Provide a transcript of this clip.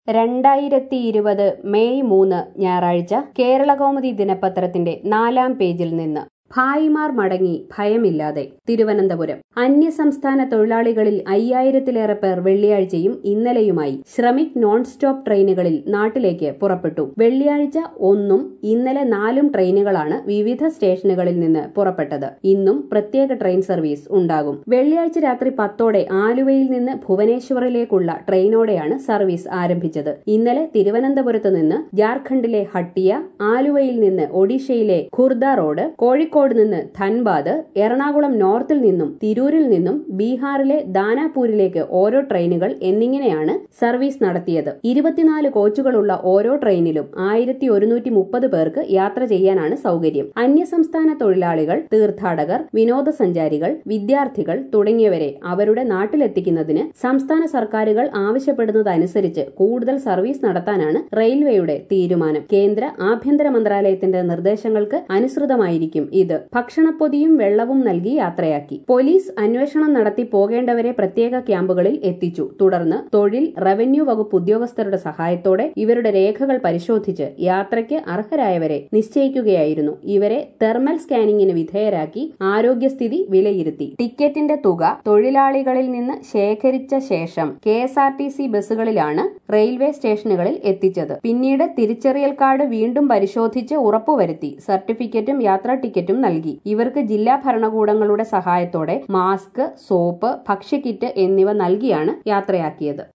രണ്ടായിരത്തി ഇരുപത് മെയ് മൂന്ന് ഞായറാഴ്ച കേരളകൗമുദി ദിനപത്രത്തിന്റെ നാലാം പേജിൽ നിന്ന് ഭായിമാർ മടങ്ങി ഭയമില്ലാതെ തിരുവനന്തപുരം അന്യസംസ്ഥാന തൊഴിലാളികളിൽ അയ്യായിരത്തിലേറെ പേർ വെള്ളിയാഴ്ചയും ഇന്നലെയുമായി ശ്രമിക് നോൺ സ്റ്റോപ്പ് ട്രെയിനുകളിൽ നാട്ടിലേക്ക് പുറപ്പെട്ടു വെള്ളിയാഴ്ച ഒന്നും ഇന്നലെ നാലും ട്രെയിനുകളാണ് വിവിധ സ്റ്റേഷനുകളിൽ നിന്ന് പുറപ്പെട്ടത് ഇന്നും പ്രത്യേക ട്രെയിൻ സർവീസ് ഉണ്ടാകും വെള്ളിയാഴ്ച രാത്രി പത്തോടെ ആലുവയിൽ നിന്ന് ഭുവനേശ്വറിലേക്കുള്ള ട്രെയിനോടെയാണ് സർവീസ് ആരംഭിച്ചത് ഇന്നലെ തിരുവനന്തപുരത്ത് നിന്ന് ജാർഖണ്ഡിലെ ഹട്ടിയ ആലുവയിൽ നിന്ന് ഒഡീഷയിലെ ഖുർദ റോഡ് കോഴിക്കോട് നിന്ന് ധൻബാദ് എറണാകുളം നോർത്തിൽ നിന്നും തിരൂരിൽ നിന്നും ബീഹാറിലെ ദാനാപൂരിലേക്ക് ഓരോ ട്രെയിനുകൾ എന്നിങ്ങനെയാണ് സർവീസ് നടത്തിയത് ഇരുപത്തിനാല് കോച്ചുകളുള്ള ഓരോ ട്രെയിനിലും ആയിരത്തി ഒരുന്നൂറ്റി മുപ്പത് പേർക്ക് യാത്ര ചെയ്യാനാണ് സൗകര്യം അന്യസംസ്ഥാന തൊഴിലാളികൾ തീർത്ഥാടകർ വിനോദസഞ്ചാരികൾ വിദ്യാർത്ഥികൾ തുടങ്ങിയവരെ അവരുടെ നാട്ടിലെത്തിക്കുന്നതിന് സംസ്ഥാന സർക്കാരുകൾ ആവശ്യപ്പെടുന്നതനുസരിച്ച് കൂടുതൽ സർവീസ് നടത്താനാണ് റെയിൽവേയുടെ തീരുമാനം കേന്ദ്ര ആഭ്യന്തര മന്ത്രാലയത്തിന്റെ നിർദ്ദേശങ്ങൾക്ക് അനുസൃതമായിരിക്കും ഇത് ഭക്ഷണപ്പൊതിയും വെള്ളവും നൽകി യാത്രയാക്കി പോലീസ് അന്വേഷണം നടത്തി പോകേണ്ടവരെ പ്രത്യേക ക്യാമ്പുകളിൽ എത്തിച്ചു തുടർന്ന് തൊഴിൽ റവന്യൂ വകുപ്പ് ഉദ്യോഗസ്ഥരുടെ സഹായത്തോടെ ഇവരുടെ രേഖകൾ പരിശോധിച്ച് യാത്രയ്ക്ക് അർഹരായവരെ നിശ്ചയിക്കുകയായിരുന്നു ഇവരെ തെർമൽ സ്കാനിങ്ങിന് വിധേയരാക്കി ആരോഗ്യസ്ഥിതി വിലയിരുത്തി ടിക്കറ്റിന്റെ തുക തൊഴിലാളികളിൽ നിന്ന് ശേഖരിച്ച ശേഷം K S R T C ബസ്സുകളിലാണ് റെയിൽവേ സ്റ്റേഷനുകളിൽ എത്തിച്ചത് പിന്നീട് തിരിച്ചറിയൽ കാർഡ് വീണ്ടും പരിശോധിച്ച് ഉറപ്പുവരുത്തി സർട്ടിഫിക്കറ്റും യാത്രാ ടിക്കറ്റും നൽകി ഇവർക്ക് ജില്ലാ ഭരണകൂടങ്ങളുടെ സഹായത്തോടെ മാസ്ക് സോപ്പ് ഭക്ഷ്യക്കിറ്റ് എന്നിവ നൽകിയാണ് യാത്രയാക്കിയത്